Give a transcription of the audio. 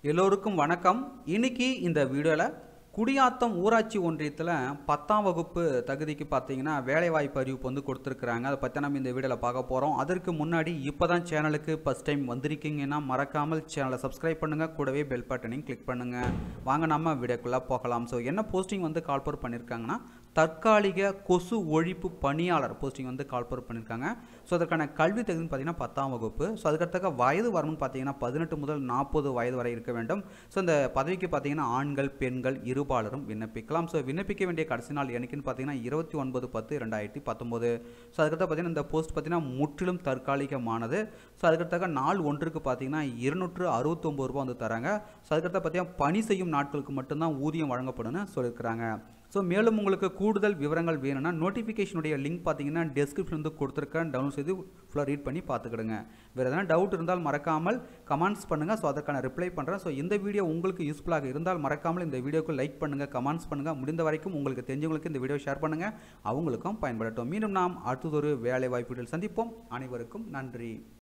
எல்லோருக்கும் வணக்கம் இன்னைக்கு இந்த வீடியோவில் குடியாத்தம் ஊராட்சி ஒன்றியத்தில் பத்தாம் வகுப்பு தகுதிக்கு பார்த்தீங்கன்னா வேலைவாய்ப்பு அறிவிப்பு வந்து கொடுத்துருக்குறாங்க அதை பற்றி நம்ம இந்த வீடியோவில் பார்க்க போகிறோம் அதற்கு முன்னாடி இப்போ தான் சேனலுக்கு ஃபஸ்ட் டைம் வந்திருக்கீங்கன்னா மறக்காமல் சேனலை சப்ஸ்கிரைப் பண்ணுங்கள் கூடவே பெல் பட்டனையும் கிளிக் பண்ணுங்கள் வாங்க நம்ம வீடியோக்குள்ளே போகலாம் ஸோ என்ன போஸ்டிங் வந்து கால்பர் பண்ணியிருக்காங்கன்னா தற்காலிக கொசு ஒழிப்பு பணியாளர் போஸ்டிங் வந்து கால்பர் பண்ணியிருக்காங்க ஸோ அதற்கான கல்வி தகுதின்னு பார்த்தீங்கன்னா பத்தாம் வகுப்பு ஸோ அதுக்கடுத்த வயது வரணும்னு பார்த்தீங்கன்னா பதினெட்டு முதல் நாற்பது வயது வரை இருக்க வேண்டும் ஸோ இந்த பதவிக்கு பார்த்தீங்கன்னா ஆண்கள் பெண்கள் இருபாலரும் விண்ணப்பிக்கலாம் ஸோ விண்ணப்பிக்க வேண்டிய கடைசி நாள் என்னைக்குன்னு பார்த்தீங்கன்னா இருபத்தி ஒன்பது பத்து ரெண்டாயிரத்தி பத்தொம்போது ஸோ அதுக்கடுத்து பார்த்தீங்கன்னா இந்த போஸ்ட் பார்த்தீங்கன்னா முற்றிலும் தற்காலிகமானது ஸோ அதுக்கடுத்தாக நாள் ஒன்றுக்கு பார்த்தீங்கன்னா இருநூற்று அறுபத்தொம்பது ரூபா வந்து தராங்க ஸோ அதுக்கடுத்து பார்த்தீங்கன்னா பணி செய்யும் நாட்களுக்கு மட்டும்தான் ஊதியம் வழங்கப்படும்னு சொல்லியிருக்கிறாங்க ஸோ மேலும் உங்களுக்கு கூடுதல் விவரங்கள் வேணும்னா நோட்டிஃபிகேஷனுடைய லிங்க் பார்த்தீங்கன்னா டெஸ்கிரிப்ஷன் வந்து கொடுத்துருக்கேன் டவுன்லோட் செய்து ஃபுல்லாக ரீட் பண்ணி பார்த்துக்கிடுங்க வேறு எதனா டவுட் இருந்தால் மறக்காமல் கமெண்ட்ஸ் பண்ணுங்கள் ஸோ அதற்கான ரிப்ளை பண்ணுறேன் ஸோ இந்த வீடியோ உங்களுக்கு யூஸ்ஃபுல்லாக இருந்தால் மறக்காமல் இந்த வீடியோக்கு லைக் பண்ணுங்கள் கமெண்ட்ஸ் பண்ணுங்கள் முடிந்த வரைக்கும் உங்களுக்கு தெரிஞ்சவங்களுக்கு இந்த வீடியோ ஷேர் பண்ணுங்கள் அவங்களுக்கும் பயன்படட்டும் மீண்டும் நாம் அடுத்ததொரு வேலை வாய்ப்புகளில் சந்திப்போம் அனைவருக்கும் நன்றி